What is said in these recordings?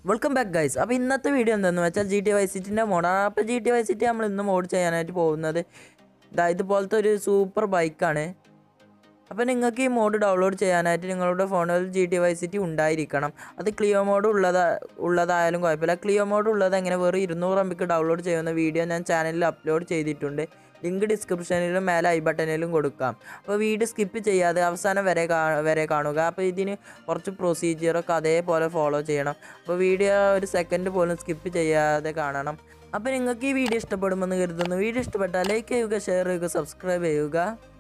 welcome back guys അപ്പോൾ ഇന്നത്തെ video എന്താണെന്ന് വെച്ചാൽ ജി ടി വൈ സിറ്റിൻ്റെ മോഡാണ് അപ്പോൾ ജി ടി വൈ സിറ്റി നമ്മൾ ഇന്ന് മോഡ് ചെയ്യാനായിട്ട് പോകുന്നത് ഇതാ ഇതുപോലത്തെ ഒരു സൂപ്പർ ബൈക്കാണ് അപ്പോൾ നിങ്ങൾക്ക് ഈ മോഡ് ഡൗൺലോഡ് ചെയ്യാനായിട്ട് നിങ്ങളുടെ ഫോണിൽ ജി ടി വൈ സിറ്റി ഉണ്ടായിരിക്കണം അത് ക്ലിയോ മോഡ് ഉള്ളതാ ഉള്ളതായാലും കുഴപ്പമില്ല ക്ലിയോ മോഡ് ഉള്ളത് എങ്ങനെ വെറും ഇരുന്നൂറ് എം ബിക്ക് ഡൗൺലോഡ് ചെയ്യുന്ന വീഡിയോ ഞാൻ ചാനലിൽ അപ്ലോഡ് ചെയ്തിട്ടുണ്ട് ലിങ്ക് ഡിസ്ക്രിപ്ഷനിലും മേലെ ഐ ബട്ടണിലും കൊടുക്കാം അപ്പോൾ വീഡിയോ സ്കിപ്പ് ചെയ്യാതെ അവസാനം വരെ കാ വരെ കാണുക അപ്പോൾ ഇതിന് കുറച്ച് പ്രൊസീജിയറൊക്കെ അതേപോലെ ഫോളോ ചെയ്യണം അപ്പോൾ വീഡിയോ ഒരു സെക്കൻഡ് പോലും സ്കിപ്പ് ചെയ്യാതെ കാണണം അപ്പോൾ നിങ്ങൾക്ക് ഈ വീഡിയോ ഇഷ്ടപ്പെടുമെന്ന് കരുതുന്നു വീഡിയോ ഇഷ്ടപ്പെട്ടാൽ ലൈക്ക് ചെയ്യുക ഷെയർ ചെയ്യുക സബ്സ്ക്രൈബ് ചെയ്യുക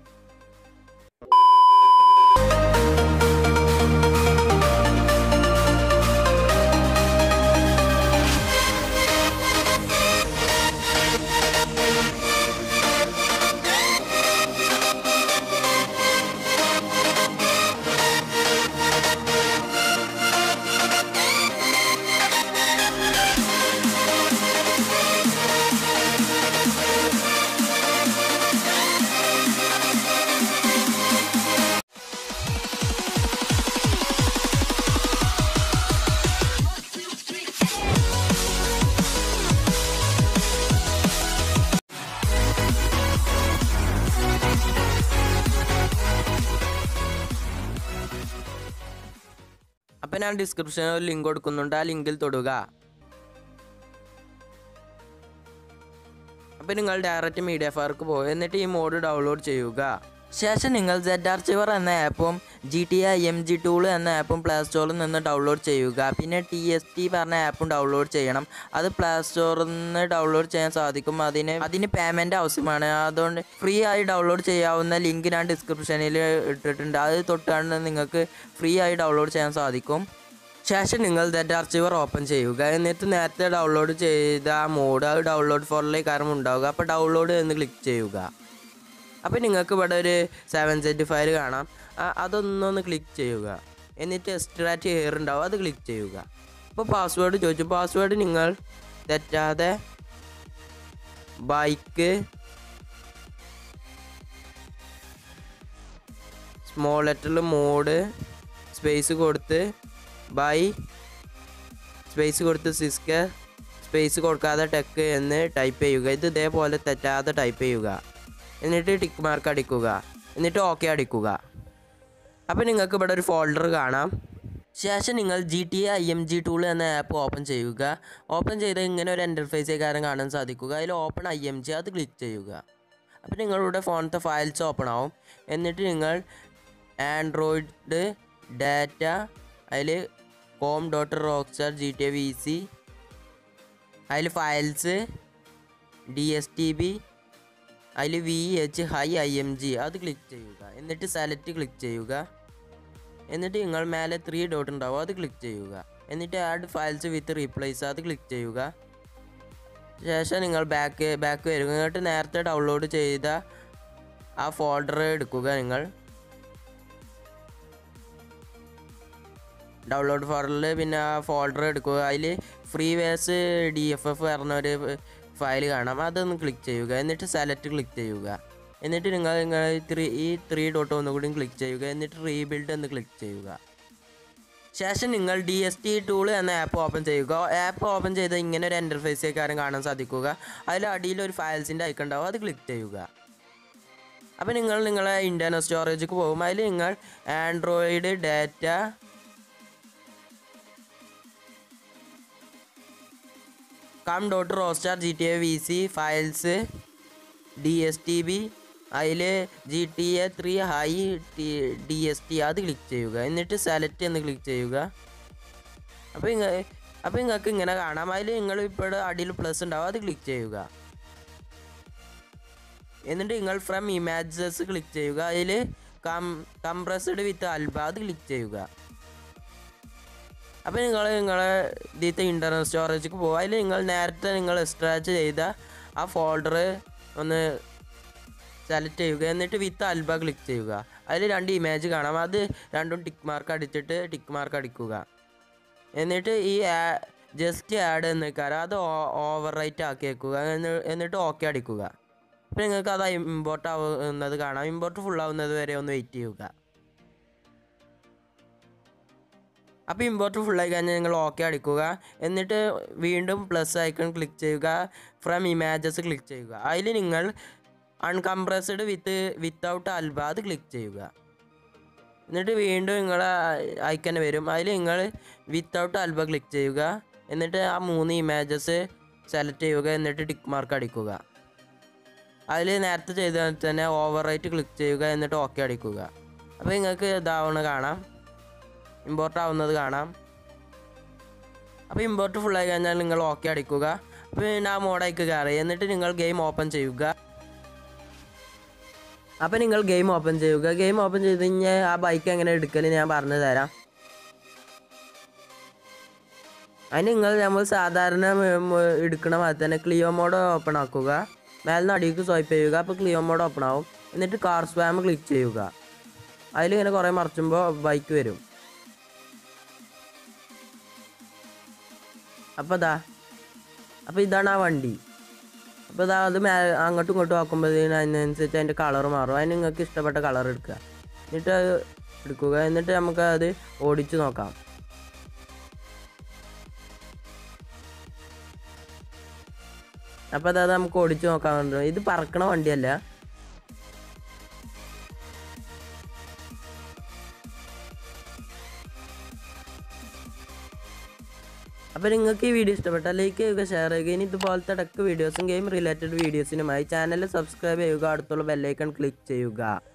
അപ്പം ഞാൻ ഡിസ്ക്രിപ്ഷനിൽ ഒരു ലിങ്ക് കൊടുക്കുന്നുണ്ട് ആ ലിങ്കിൽ തൊടുക അപ്പം നിങ്ങൾ ഡയറക്റ്റ് മീഡിയ ഫയർക്ക് പോകും എന്നിട്ട് ഈ മോഡ് ഡൗൺലോഡ് ചെയ്യുക ശേഷം നിങ്ങൾ സെഡ് ആർച്ചിവർ എന്ന ആപ്പും G T I M G tool എന്ന ആപ്പും പ്ലേ സ്റ്റോറിൽ നിന്ന് ഡൗൺലോഡ് ചെയ്യുക പിന്നെ ടി എസ് ടി പറഞ്ഞ ആപ്പും ഡൗൺലോഡ് ചെയ്യണം അത് പ്ലേ സ്റ്റോറിൽ നിന്ന് ഡൗൺലോഡ് ചെയ്യാൻ സാധിക്കും അതിന് അതിന് പേയ്മെൻറ്റ് ആവശ്യമാണ് അതുകൊണ്ട് ഫ്രീ ആയി ഡൗൺലോഡ് ചെയ്യാവുന്ന ലിങ്ക് ഞാൻ ഡിസ്ക്രിപ്ഷനിൽ ഇട്ടിട്ടുണ്ട് അത് തൊട്ടാണ് നിങ്ങൾക്ക് ഫ്രീ ആയി ഡൗൺലോഡ് ചെയ്യാൻ സാധിക്കും ശേഷം നിങ്ങൾ ദറ്റ് ആർച്ചിവർ ഓപ്പൺ ചെയ്യുക എന്നിട്ട് നേരത്തെ ഡൗൺലോഡ് ചെയ്ത ആ മോഡ് അത് ഡൗൺലോഡ് ഫോറിലേക്ക് കാരണം ഉണ്ടാവുക അപ്പോൾ ഡൗൺലോഡ് എന്ന് ക്ലിക്ക് ചെയ്യുക അപ്പോൾ നിങ്ങൾക്ക് ഇവിടെ ഒരു സെവൻ സെറ്റ് ഫയൽ കാണാം ആ- അതൊന്നൊന്ന് ക്ലിക്ക് ചെയ്യുക എന്നിട്ട് എക്സ്ട്രാറ്റ് ഹെയർ ഉണ്ടാവും അത് ക്ലിക്ക് ചെയ്യുക അപ്പോൾ പാസ്വേഡ് ചോദിച്ചു പാസ്വേഡ് നിങ്ങൾ തെറ്റാതെ ബൈക്ക് സ്മോൾ ലെറ്ററിൽ മോഡ് സ്പേസ് കൊടുത്ത് ബൈ സ്പേസ് കൊടുത്ത് സിസ്ക് സ്പേസ് കൊടുക്കാതെ ടെക്ക് എന്ന് ടൈപ്പ് ചെയ്യുക ഇത് ഇതേപോലെ തെറ്റാതെ ടൈപ്പ് ചെയ്യുക എന്നിട്ട് ടിക്ക് മാർക്ക് അടിക്കുക എന്നിട്ട് ഓക്കെ അടിക്കുക അപ്പോൾ നിങ്ങൾക്ക് ഇവിടെ ഒരു ഫോൾഡർ കാണാം ശേഷം നിങ്ങൾ G T I M G tool എന്ന ആപ്പ് ഓപ്പൺ ചെയ്യുക ഓപ്പൺ ചെയ്ത് ഇങ്ങനെ ഒരു എൻ്റർഫേസ് കാര്യം കാണാൻ സാധിക്കുക അതിൽ ഓപ്പൺ ഐ എം ജി അത് ക്ലിക്ക് ചെയ്യുക അപ്പോൾ നിങ്ങളുടെ ഫോണിലത്തെ ഫയൽസ് ഓപ്പൺ ആവും എന്നിട്ട് നിങ്ങൾ ആൻഡ്രോയിഡ് ഡാറ്റ അതിൽ com dot rockstar G T V C അതിൽ files D S T B അതിൽ V H high I M G അത് ക്ലിക്ക് ചെയ്യുക എന്നിട്ട് സെലക്ട് ക്ലിക്ക് ചെയ്യുക എന്നിട്ട് നിങ്ങൾ മേലെ ത്രീ ഡോട്ട് ഉണ്ടാവും അത് ക്ലിക്ക് ചെയ്യുക എന്നിട്ട് ആഡ് ഫയൽസ് വിത്ത് റീപ്ലേസ് അത് ക്ലിക്ക് ചെയ്യുക ശേഷം നിങ്ങൾ ബാക്ക് ബാക്ക് വരിക എന്നിട്ട് നേരത്തെ ഡൗൺലോഡ് ചെയ്ത ആ ഫോൾഡർ എടുക്കുക നിങ്ങൾ ഡൗൺലോഡ് ഫോൾഡറിൽ പിന്നെ ആ ഫോൾഡർ എടുക്കുക അതിൽ free ways D F F പറഞ്ഞ ഒരു ഫയൽ കാണാം അതൊന്ന് ക്ലിക്ക് ചെയ്യുക എന്നിട്ട് സെലക്ട് ക്ലിക്ക് ചെയ്യുക എന്നിട്ട് നിങ്ങൾ നിങ്ങൾ ത്രീ ഈ ത്രീ ഡോട്ട് ഒന്നുകൂടി ക്ലിക്ക് ചെയ്യുക എന്നിട്ട് റീബിൽഡ് എന്ന് ക്ലിക്ക് ചെയ്യുക ശേഷം നിങ്ങൾ ഡി എസ് ടി ടൂൾ എന്ന ആപ്പ് ഓപ്പൺ ചെയ്യുക ആപ്പ് ഓപ്പൺ ചെയ്ത് ഇങ്ങനെ ഒരു എൻ്റർഫേസ് കാര്യം കാണാൻ സാധിക്കുക അതിൽ അടിയിൽ ഒരു ഫയൽസിൻ്റെ ഐക്കൺ ഉണ്ടാവും അത് ക്ലിക്ക് ചെയ്യുക അപ്പോൾ നിങ്ങൾ നിങ്ങളെ ഇൻറ്റർണൽ സ്റ്റോറേജിലേക്ക് പോകും അതിൽ നിങ്ങൾ android data com dot rockstar G T A V C files D S T B അതിൽ G T A three high T D S T അത് ക്ലിക്ക് ചെയ്യുക എന്നിട്ട് സെലക്ട് എന്ന് ക്ലിക്ക് ചെയ്യുക അപ്പോൾ ഇങ്ങ അപ്പോൾ നിങ്ങൾക്ക് ഇങ്ങനെ കാണാം അതിൽ നിങ്ങൾ ഇപ്പോൾ അടിയിൽ പ്ലസ് ഉണ്ടാവും അത് ക്ലിക്ക് ചെയ്യുക എന്നിട്ട് നിങ്ങൾ ഫ്രം ഇമാജസ് ക്ലിക്ക് ചെയ്യുക അതിൽ കം കംപ്രസ്ഡ് വിത്ത് ആൽബ അത് ക്ലിക്ക് ചെയ്യുക അപ്പോൾ നിങ്ങൾ നിങ്ങളെ ഇതിലത്തെ ഇൻ്റർണൽ സ്റ്റോറേജിലേക്ക് പോകുക അതിൽ നിങ്ങൾ നേരത്തെ നിങ്ങൾ എക്സ്ട്രാച്ച് ചെയ്ത ആ ഫോൾഡർ ഒന്ന് സെലക്ട് ചെയ്യുക എന്നിട്ട് വിത്ത് അൽബ ക്ലിക്ക് ചെയ്യുക അതിൽ രണ്ട് ഇമേജ് കാണാം അത് രണ്ടും ടിക്ക് മാർക്ക് അടിച്ചിട്ട് ടിക്ക് മാർക്ക് അടിക്കുക എന്നിട്ട് ഈ ജസ്റ്റ് ആഡ് എന്ന് കാരണം അത് ഓവർ റൈറ്റ് ആക്കി വെക്കുക എന്ന്- എന്നിട്ട് ഓക്കെ അടിക്കുക അപ്പോൾ നിങ്ങൾക്ക് അത് ഇമ്പോർട്ട് ആവുന്നത് കാണാം ഇമ്പോർട്ട് ഫുൾ ആവുന്നത് വരെ ഒന്ന് വെയിറ്റ് ചെയ്യുക അപ്പോൾ ഇമ്പോർട്ട് ഫുള്ളായി കഴിഞ്ഞാൽ നിങ്ങൾ ഓക്കെ അടിക്കുക എന്നിട്ട് വീണ്ടും പ്ലസ് ഐക്കൺ ക്ലിക്ക് ചെയ്യുക ഫ്രം ഇമേജസ് ക്ലിക്ക് ചെയ്യുക അതിൽ നിങ്ങൾ അൺകംപ്രസ്ഡ് വിത്ത് വിത്തൗട്ട് ആൽബ അത് ക്ലിക്ക് ചെയ്യുക എന്നിട്ട് വീണ്ടും നിങ്ങൾ ഐക്കൺ വരും അതിൽ നിങ്ങൾ വിത്തൗട്ട് ആൽബ ക്ലിക്ക് ചെയ്യുക എന്നിട്ട് ആ മൂന്ന് ഇമേജസ് സെലക്ട് ചെയ്യുക എന്നിട്ട് ടിക്ക് മാർക്ക് അടിക്കുക അതിൽ നേരത്തെ ചെയ്ത പോലെ തന്നെ ഓവർ റൈറ്റ് ക്ലിക്ക് ചെയ്യുക എന്നിട്ട് ഓക്കെ അടിക്കുക അപ്പോൾ നിങ്ങൾക്ക് ഇതാവണ കാണാം ഇമ്പോർട്ട് ആവുന്നത് കാണാം അപ്പോൾ ഇമ്പോർട്ട് ഫുള്ളായി കഴിഞ്ഞാൽ നിങ്ങൾ ഓക്കെ അടിക്കുക അപ്പോൾ പിന്നെ ആ മോഡായിക്ക് കയറി എന്നിട്ട് നിങ്ങൾ ഗെയിം ഓപ്പൺ ചെയ്യുക അപ്പോൾ നിങ്ങൾ ഗെയിം ഓപ്പൺ ചെയ്യുക ഗെയിം ഓപ്പൺ ചെയ്ത് കഴിഞ്ഞാൽ ആ ബൈക്ക് എങ്ങനെ എടുക്കൽ ഞാൻ പറഞ്ഞു തരാം അതിന് നിങ്ങൾ നമ്മൾ സാധാരണ ഉം, എടുക്കണ മാതിരി തന്നെ ക്ലിയോ മോഡ് ഓപ്പൺ ആക്കുക മേലിന് അടിക്ക് സ്വൈപ്പ് ചെയ്യുക അപ്പോൾ ക്ലിയോ മോഡ് ഓപ്പൺ ആവും എന്നിട്ട് കാർ സ്പാം ക്ലിക്ക് ചെയ്യുക അതിലിങ്ങനെ കുറേ മറിച്ചുമ്പോൾ ബൈക്ക് വരും അപ്പോൾ ഇതാ അപ്പോൾ ഇതാണ് ആ വണ്ടി അപ്പോൾ ഇതാ അത് മേ അങ്ങോട്ടും ഇങ്ങോട്ടും ആക്കുമ്പോഴത്തേന് അതിനനുസരിച്ച് അതിൻ്റെ കളർ മാറും അതിന് നിങ്ങൾക്ക് ഇഷ്ടപ്പെട്ട കളർ എടുക്കുക എന്നിട്ട് അത് എടുക്കുക എന്നിട്ട് നമുക്ക് അത് ഓടിച്ച് നോക്കാം അപ്പോൾ അത് നമുക്ക് ഓടിച്ച് നോക്കാൻ പറ്റും ഇത് പറക്കണ വണ്ടിയല്ല അപ്പോൾ നിങ്ങൾക്ക് ഈ വീഡിയോ ഇഷ്ടപ്പെട്ടാൽ ലൈക്ക് ചെയ്യുക ഷെയർ ചെയ്യുക ഇനി ഇതുപോലത്തെ ടെക് വീഡിയോസും ഗെയിം റിലേറ്റഡ് വീഡിയോസിനുമായി ചാനൽ സബ്സ്ക്രൈബ് ചെയ്യുക അടുത്തുള്ള ബെല്ലൈക്കൺ ക്ലിക്ക് ചെയ്യുക